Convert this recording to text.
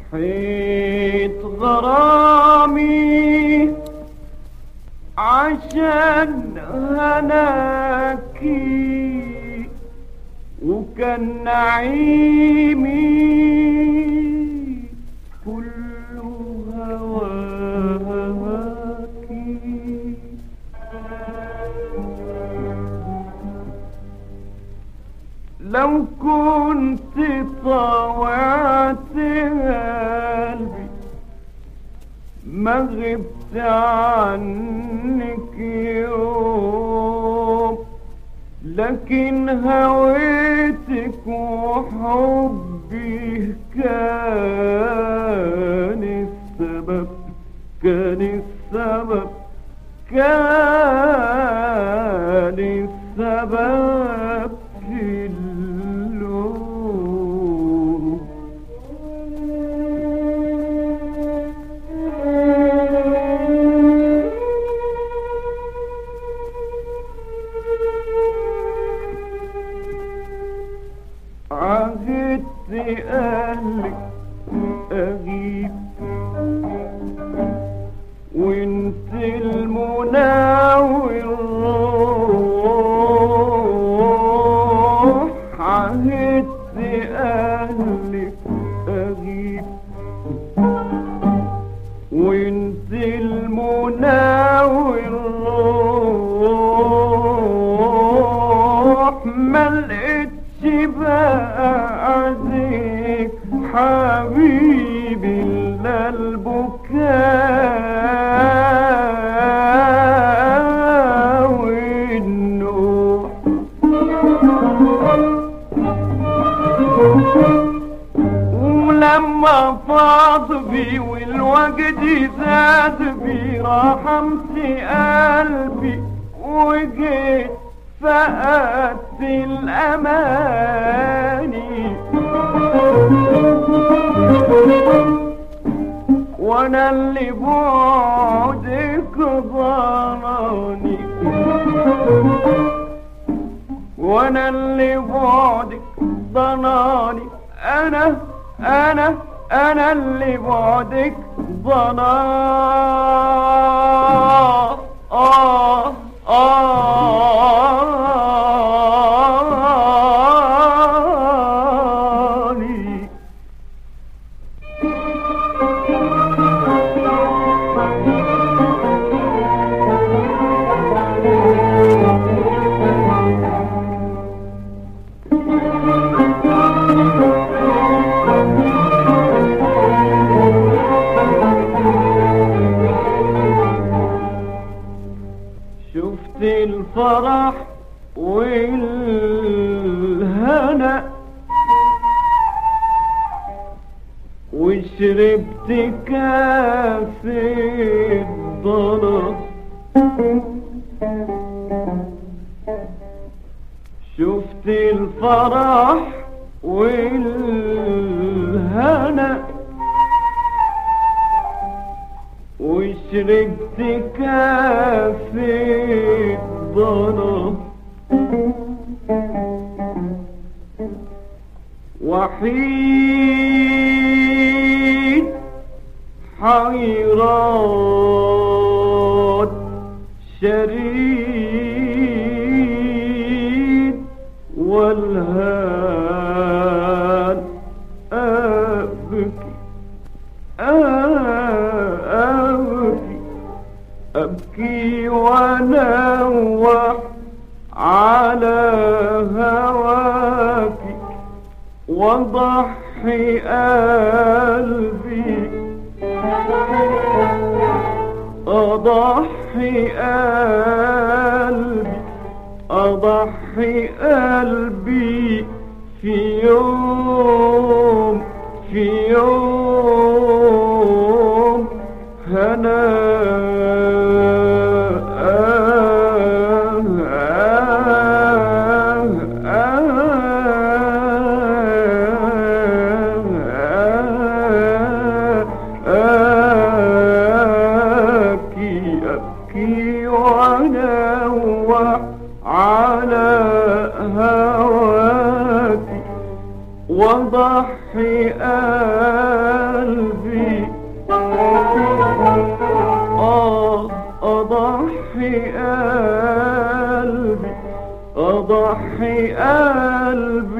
ضحيت غرامي عشان هناكي وكان نعيمي كله هواكي لو كنت طوعت قلبي ما غبت عنك يوم لكن هويتك وحبي كان السبب كان السبب كان السبب في اللوم عهدت أهلك أغيب وانت المنى والروح عهدت أهلك أغيب وانت المنى والروح ما لقيتش بعدك حبيبي الا البكاء والنوح ولما فاض بي والوجد زاد بي رحمت قلبي وجيت فقدت الأماني وانا اللي بعدك ضراني وانا اللي بعدك ضناني انا انا انا اللي بعدك ضنا آه آه شفت الفرح والهنا وشربت كاس الضنا شفت الفرح والهنا وشربت كاس الضنا وحيد حيران شريد والهان أبكي أبكي أبكي وأنوح على هواك وضحي قلبي أضحي قلبي أضحي قلبي في يوم في يوم هنا أبكي أبكي وأنوح على هواك وضحي قلبي أضحي قلبي